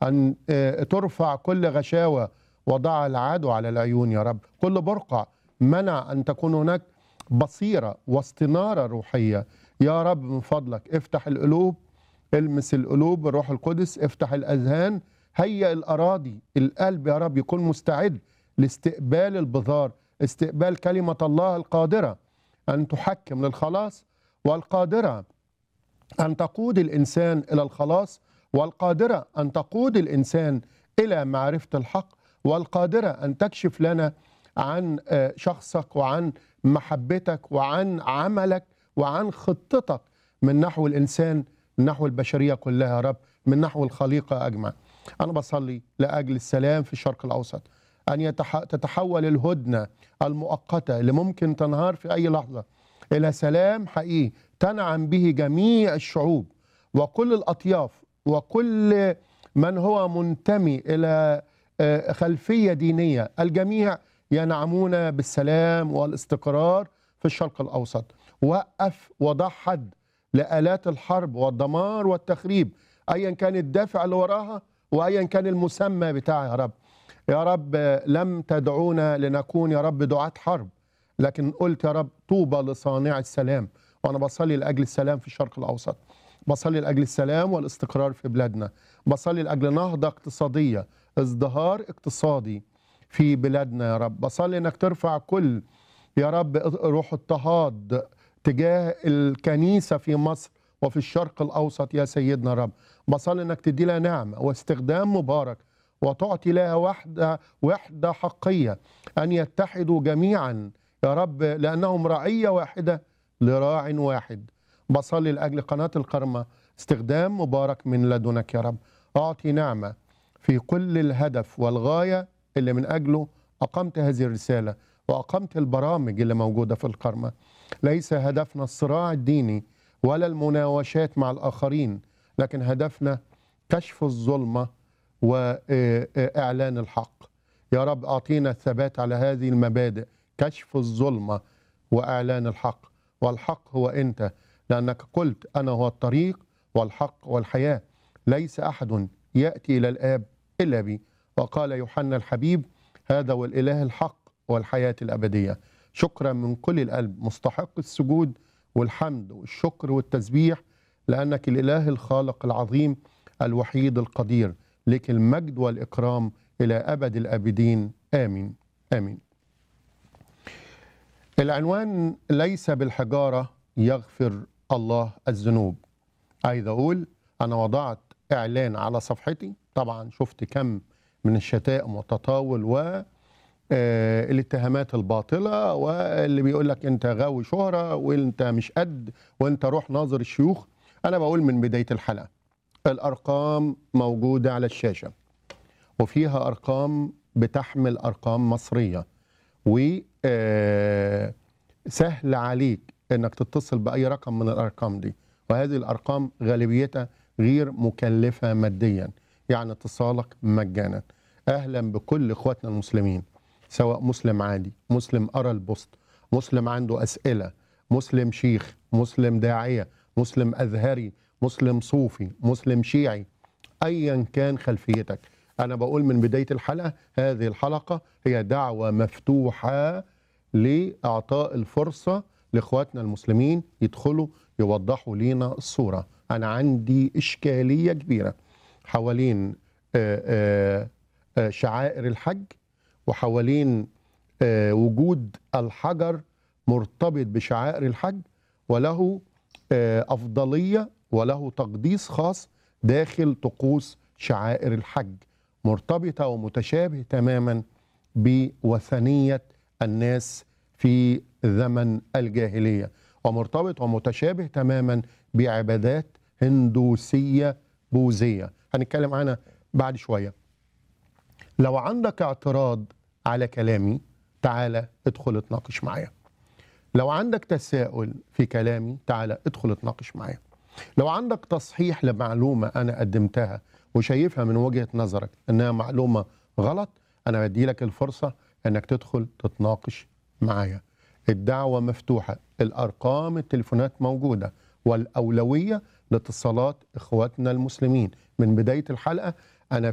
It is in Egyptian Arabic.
أن آه، ترفع كل غشاوة وضع العدو على العيون يا رب كل برقع منع أن تكون هناك بصيرة واستنارة روحية يا رب من فضلك افتح القلوب المس القلوب بالروح القدس افتح الأذهان هيئ الأراضي القلب يا رب يكون مستعد لاستقبال البذار استقبال كلمة الله القادرة أن تحكم للخلاص والقادرة أن تقود الإنسان إلى الخلاص والقادرة أن تقود الإنسان إلى معرفة الحق والقادرة أن تكشف لنا عن آه، شخصك وعن محبتك وعن عملك وعن خطتك من نحو الإنسان من نحو البشرية كلها يا رب من نحو الخليقة أجمع أنا بصلي لأجل السلام في الشرق الأوسط أن يتح... تتحول الهدنة المؤقتة اللي ممكن تنهار في أي لحظة إلى سلام حقيقي تنعم به جميع الشعوب وكل الأطياف وكل من هو منتمي إلى آه، خلفية دينية الجميع ينعمون بالسلام والاستقرار في الشرق الأوسط وقف وضع حد لآلات الحرب والدمار والتخريب أيا كان الدافع اللي وراها وأيا كان المسمى بتاعها يا رب يا رب آه، لم تدعونا لنكون يا رب دعاة حرب لكن قلت يا رب طوبى لصانع السلام وانا بصلي لاجل السلام في الشرق الاوسط بصلي لاجل السلام والاستقرار في بلادنا بصلي لاجل نهضه اقتصاديه ازدهار اقتصادي في بلادنا يا رب بصلي انك ترفع كل يا رب روح اضطهاد تجاه الكنيسه في مصر وفي الشرق الاوسط يا سيدنا يا رب بصلي انك تدي لها نعمه واستخدام مبارك وتعطي لها وحده وحده حقيه ان يتحدوا جميعا يا رب لانهم رعيه واحده لراع واحد بصلي لاجل قناه الكرمه استخدام مبارك من لدنك يا رب اعطي نعمه في كل الهدف والغايه اللي من اجله اقمت هذه الرساله واقمت البرامج اللي موجوده في الكرمه ليس هدفنا الصراع الديني ولا المناوشات مع الاخرين لكن هدفنا كشف الظلمه واعلان الحق يا رب اعطينا الثبات على هذه المبادئ كشف الظلمه واعلان الحق والحق هو انت لانك قلت انا هو الطريق والحق والحياه ليس احد ياتي الى الاب الا بي وقال يوحنا الحبيب هذا هو الاله الحق والحياه الابديه شكرا من كل القلب مستحق السجود والحمد والشكر والتسبيح لانك الاله الخالق العظيم الوحيد القدير لك المجد والاكرام الى ابد الابدين امين امين العنوان ليس بالحجاره يغفر الله الذنوب عايز اقول انا وضعت اعلان على صفحتي طبعا شفت كم من الشتائم والتطاول و آه، الاتهامات الباطله واللي بيقول لك انت غاوي شهره وانت مش قد وانت روح ناظر الشيوخ انا بقول من بدايه الحلقه الارقام موجوده على الشاشه وفيها ارقام بتحمل ارقام مصريه و آه، سهل عليك انك تتصل باي رقم من الارقام دي وهذه الارقام غالبيتها غير مكلفه ماديا يعني اتصالك مجانا اهلا بكل اخواتنا المسلمين سواء مسلم عادي مسلم ارى البوست مسلم عنده اسئله مسلم شيخ مسلم داعيه مسلم ازهري مسلم صوفي مسلم شيعي ايا كان خلفيتك انا بقول من بدايه الحلقه هذه الحلقه هي دعوه مفتوحه لاعطاء الفرصه لاخواتنا المسلمين يدخلوا يوضحوا لينا الصوره انا عندي اشكاليه كبيره حوالين آه، آه، آه، شعائر الحج وحوالين آه، وجود الحجر مرتبط بشعائر الحج وله آه، افضليه وله تقديس خاص داخل طقوس شعائر الحج مرتبطه ومتشابه تماما بوثنيه الناس في زمن الجاهليه ومرتبط ومتشابه تماما بعبادات هندوسيه بوذيه هنتكلم عنها بعد شويه لو عندك اعتراض على كلامي تعالى ادخل اتناقش معايا لو عندك تساؤل في كلامي تعالى ادخل اتناقش معايا لو عندك تصحيح لمعلومة أنا قدمتها وشايفها من وجهة نظرك أنها معلومة غلط أنا بدي لك الفرصة أنك تدخل تتناقش معايا الدعوة مفتوحة الأرقام التليفونات موجودة والأولوية لاتصالات إخواتنا المسلمين من بداية الحلقة